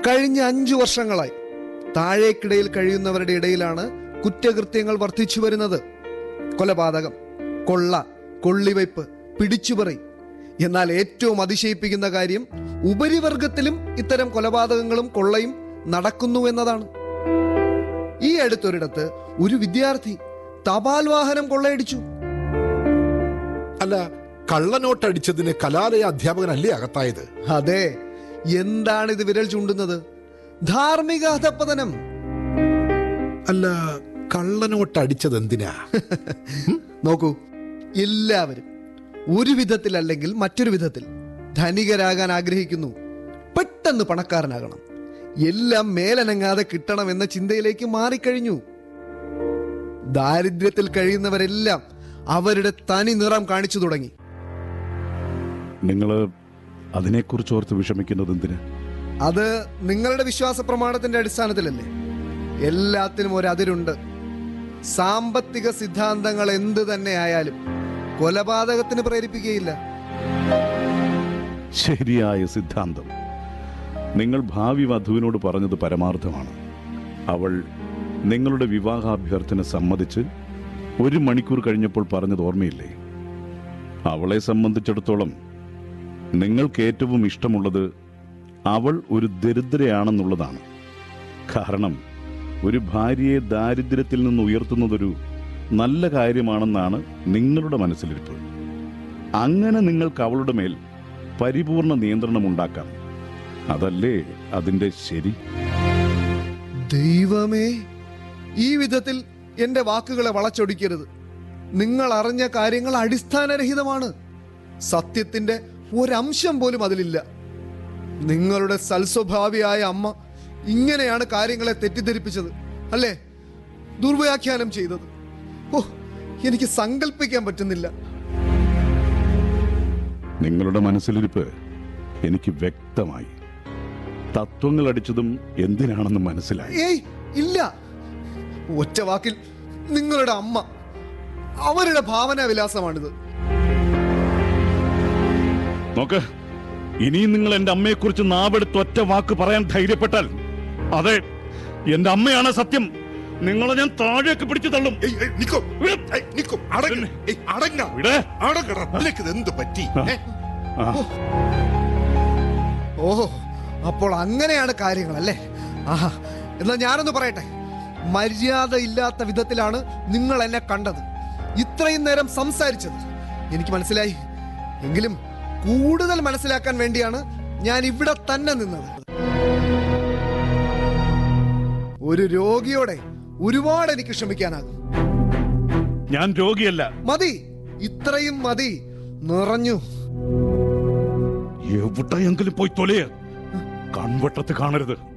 കഴിഞ്ഞ അഞ്ചു വർഷങ്ങളായി താഴേക്കിടയിൽ കഴിയുന്നവരുടെ ഇടയിലാണ് കുറ്റകൃത്യങ്ങൾ വർദ്ധിച്ചു വരുന്നത് കൊലപാതകം കൊള്ള കൊള്ളിവയ്പ് പിടിച്ചുപറി എന്നാൽ ഏറ്റവും അതിശയിപ്പിക്കുന്ന കാര്യം ഉപരിവർഗത്തിലും ഇത്തരം കൊലപാതകങ്ങളും കൊള്ളയും നടക്കുന്നു എന്നതാണ് ഈ അടുത്തൊരിടത്ത് ഒരു വിദ്യാർത്ഥി തപാൽ വാഹനം കൊള്ളയടിച്ചു അല്ല കള്ളനോട്ട് അടിച്ചതിന് കലാലയ അധ്യാപകനല്ലേ അകത്തായത് അതെ എന്താണ് ഇത് വിരൽ ചൂണ്ടുന്നത് ധാർമ്മിക അധപ്പതനം അല്ല കള്ളനോട്ട് അടിച്ചത് എന്തിനാ നോക്കൂ എല്ലാവരും ഒരു വിധത്തിൽ അല്ലെങ്കിൽ മറ്റൊരു വിധത്തിൽ ധനികരാകാൻ ആഗ്രഹിക്കുന്നു പെട്ടെന്ന് പണക്കാരനാകണം എല്ലാം മേലനങ്ങാതെ കിട്ടണം എന്ന ചിന്തയിലേക്ക് മാറിക്കഴിഞ്ഞു ദാരിദ്ര്യത്തിൽ കഴിയുന്നവരെല്ലാം അവരുടെ തനി നിറം കാണിച്ചു തുടങ്ങി നിങ്ങൾ അതിനെക്കുറിച്ച് ഓർത്ത് വിഷമിക്കുന്നത് എന്തിന് അത് നിങ്ങളുടെ വിശ്വാസ പ്രമാണത്തിന്റെ അടിസ്ഥാനത്തിലല്ലേ എല്ലാത്തിനും ഒരു അതിരുണ്ട് സാമ്പത്തിക സിദ്ധാന്തങ്ങൾ എന്ത് തന്നെ ആയാലും കൊലപാതകത്തിന് പ്രേരിപ്പിക്കുകയില്ല ശരിയായ സിദ്ധാന്തം നിങ്ങൾ ഭാവി വധുവിനോട് പറഞ്ഞത് പരമാർത്ഥമാണ് അവൾ നിങ്ങളുടെ വിവാഹാഭ്യർത്ഥന സമ്മതിച്ച് ഒരു മണിക്കൂർ കഴിഞ്ഞപ്പോൾ പറഞ്ഞത് ഓർമ്മയില്ലേ അവളെ സംബന്ധിച്ചിടത്തോളം നിങ്ങൾക്ക് ഏറ്റവും ഇഷ്ടമുള്ളത് അവൾ ഒരു ദരിദ്രയാണെന്നുള്ളതാണ് കാരണം ഒരു ഭാര്യയെ ദാരിദ്ര്യത്തിൽ നിന്ന് ഉയർത്തുന്നതൊരു നല്ല കാര്യമാണെന്നാണ് നിങ്ങളുടെ മനസ്സിലിരിപ്പ് അങ്ങനെ നിങ്ങൾക്ക് അവളുടെ മേൽ പരിപൂർണ നിയന്ത്രണം ഉണ്ടാക്കാം അതല്ലേ അതിന്റെ ശരി ദൈവമേ ഈ വിധത്തിൽ എന്റെ വാക്കുകളെ വളച്ചൊടിക്കരുത് നിങ്ങൾ അറിഞ്ഞ കാര്യങ്ങൾ അടിസ്ഥാനരഹിതമാണ് സത്യത്തിന്റെ ഒരംശം പോലും അതിലില്ല നിങ്ങളുടെ സൽസ്വഭാവിയായ അമ്മ ഇങ്ങനെയാണ് കാര്യങ്ങളെ തെറ്റിദ്ധരിപ്പിച്ചത് അല്ലേ ദുർവ്യാഖ്യാനം ചെയ്തത് ഓ എനിക്ക് സങ്കല്പിക്കാൻ പറ്റുന്നില്ല നിങ്ങളുടെ മനസ്സിലിരിപ്പ് എനിക്ക് വ്യക്തമായി തത്വങ്ങൾ അടിച്ചതും എന്തിനാണെന്ന് മനസ്സിലായി ഏയ് ഇല്ല ഒറ്റ വാക്കിൽ നിങ്ങളുടെ അമ്മ അവരുടെ ഭാവനാ വിലാസമാണിത് നോക്ക് ഇനിയും നിങ്ങൾ എന്റെ അമ്മയെക്കുറിച്ച് നാവെടുത്ത് ഒറ്റ വാക്ക് പറയാൻ ധൈര്യപ്പെട്ടാൽ അതെ എന്റെ അമ്മയാണ് സത്യം നിങ്ങളെ ഞാൻ താഴേക്ക് പിടിച്ചു തള്ളും ഏയ്, ഏയ്, നിക്കോ. ഏയ്, നിക്കോ. അടങ്ങ്. ഏയ്, അടങ്ങ. ഇവിടെ അടങ്ങടാ. നിനക്കിത് എന്ത് പറ്റി ഏ? ഓഹോ അപ്പോൾ അങ്ങനെയാണ് കാര്യങ്ങൾ അല്ലേ ആഹാ എന്നാ ഞാനൊന്ന് പറയട്ടെ മര്യാദ ഇല്ലാത്ത വിധത്തിലാണ് നിങ്ങൾ എന്നെ കണ്ടത് ഇത്രയും നേരം സംസാരിച്ചത് എനിക്ക് മനസ്സിലായി എങ്കിലും കൂടുതൽ മനസ്സിലാക്കാൻ വേണ്ടിയാണ് ഞാൻ ഇവിടെ തന്നെ നിന്നത് ഒരു രോഗിയോടെ ഒരുപാട് എനിക്ക് ക്ഷമിക്കാനാകും ഞാൻ രോഗിയല്ല മതി ഇത്രയും മതി നിറഞ്ഞു എവിടെയെങ്കിലും പോയി തൊലയ കൺവട്ടത്ത് കാണരുത്